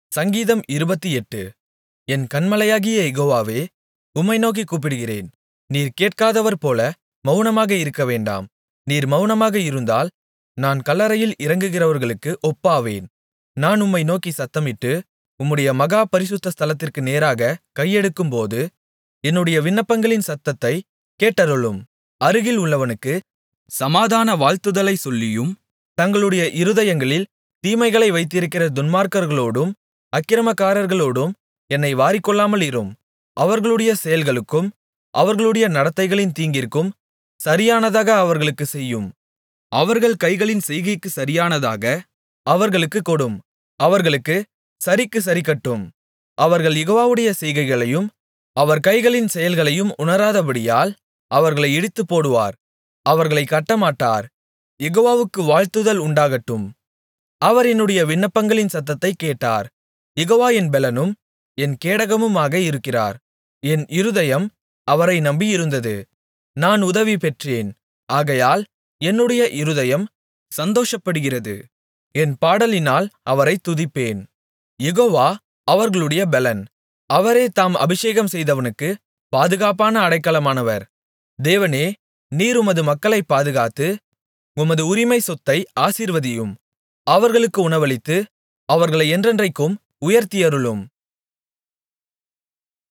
சங்கீதம் இருபத்தெட்டு என் கன்மலையாகிய யெகோவாவே உம்மை நோக்கிக் கூப்பிடுகிறேன் நீர் கேட்காதவர்போல மவுனமாக இருக்கவேண்டாம் நீர் மவுனமாக இருந்தால் நான் கல்லறையில் இறங்குகிறவர்களுக்கு ஒப்பாவேன் நான் உம்மை நோக்கிச் சத்தமிட்டு உம்முடைய மகா பரிசுத்த ஸ்தலத்திற்கு நேராகக் கையெடுக்கும்போது என்னுடைய விண்ணப்பங்களின் சத்தத்தைக் கேட்டருளும் அருகில் உள்ளவனுக்கு சமாதான வாழ்த்துதலைச் சொல்லியும் தங்களுடைய இருதயங்களில் தீமைகளை வைத்திருக்கிற துன்மார்க்கர்களோடும் அக்கிரமக்காரர்களோடும் என்னை வாரிக்கொள்ளாமலிரும் அவர்களுடைய செயல்களுக்கும் அவர்களுடைய நடத்தைகளின் தீங்கிற்கும் சரியானதாக அவர்களுக்குச் செய்யும் அவர்கள் கைகளின் செய்கைக்குச் சரியானதாக அவர்களுக்குக் கொடும் அவர்களுக்குச் சரிக்குச் சரிக்கட்டும் அவர்கள் யெகோவாவுடைய செய்கைகளையும் அவர் கைகளின் செயல்களையும் உணராதபடியால் அவர்களை இடித்துப்போடுவார் அவர்களைக் கட்டமாட்டார் யெகோவாவுக்கு வாழ்த்துதல் உண்டாகட்டும் அவர் என்னுடைய விண்ணப்பங்களின் சத்தத்தைக் கேட்டார் யெகோவா என் பெலனும் என் கேடகமுமாக இருக்கிறார் என் இருதயம் அவரை நம்பியிருந்தது நான் உதவி பெற்றேன் ஆகையால் என்னுடைய இருதயம் சந்தோஷப்படுகிறது என் பாடலினால் அவரைத் துதிப்பேன் யெகோவா அவர்களுடைய பெலன் அவரே தாம் அபிஷேகம் செய்தவனுக்கு பாதுகாப்பான அடைக்கலமானவர் தேவனே நீர் உமது மக்களைப் பாதுகாத்து உமது உரிமை சொத்தை ஆசீர்வதியும் அவர்களுக்கு உணவளித்து அவர்களை என்றென்றைக்கும் உயர்த்தியருளும்